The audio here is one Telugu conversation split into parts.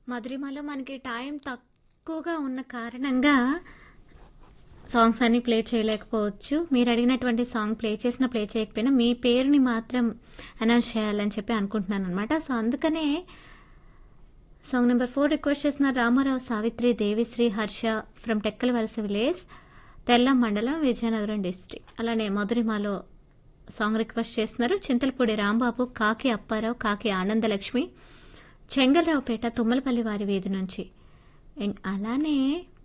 మధురిమలో మనకి టైం తక్కువగా ఉన్న కారణంగా సాంగ్స్ అన్ని ప్లే చేయలేకపోవచ్చు మీరు అడిగినటువంటి సాంగ్ ప్లే చేసిన ప్లే చేయకపోయినా మీ పేరుని మాత్రం అనౌన్స్ చేయాలని చెప్పి అనుకుంటున్నాను అనమాట సో అందుకనే సాంగ్ నెంబర్ ఫోర్ రిక్వెస్ట్ చేసిన Ramarao Savitri Devisri Harsha from Tekkalavalasa village Tellam మండలం విజయనగరం డిస్ట్రిక్ట్ అలానే మధురిమలో సాంగ్ రిక్వెస్ట్ చేస్తున్నారు చింతలపూడి రాంబాబు కాకి అప్పారావు కాకి ఆనందలక్ష్మి చెంగల్రావుపేట తుమ్మలపల్లి వారి వీధి నుంచి అండ్ అలానే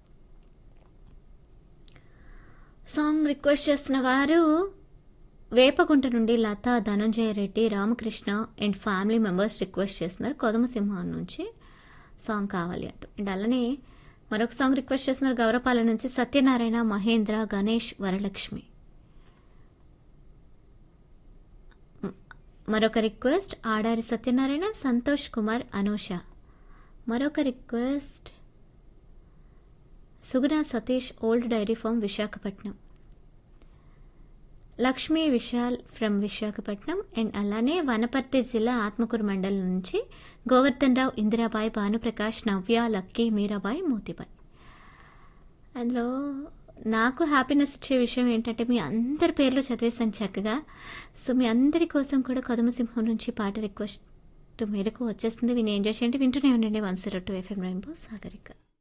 సాంగ్ రిక్వెస్ట్ చేస్తున్న వారు వేపగుంట నుండి Latha Dhananjaya Reddy Ramakrishna and family members request చేస్తున్నారు కొదమ సింహం నుంచి సాంగ్ కావాలి అంటూ అండ్ అలానే మరొక సాంగ్ రిక్వెస్ట్ చేస్తున్నారు గౌరపాలెం నుంచి సత్యనారాయణ మహేంద్ర గణేష్ వరలక్ష్మి మ- మరొక రిక్వెస్ట్ ఆడారి సత్యనారాయణ సంతోష్ కుమార్ అనూష మరొక request Suguna Satish old dairy farm Visakhapatnam Lakshmi Vishal from Visakhapatnam and అలానే వనపర్తి జిల్లా ఆత్మకూరు మండలం నుంచి గోవర్ధన్ రావు ఇందిరాబాయి భానుప్రకాష్ నవ్య లక్కీ మీరాబాయి మోతిబాయి అందులో నాకు హ్యాపీనెస్ ఇచ్చే విషయం ఏంటంటే మీ అందరి పేర్లు చదివేశాను చక్కగా సో మీ అందరి కోసం కూడా కొదమసింహం నుంచి పాట రిక్వెస్ట్ మేరకు వచ్చేస్తుంది విని ఎంజాయ్ చేయండి వింటూనే ఉండండి one zero two FM rainbow Sagarika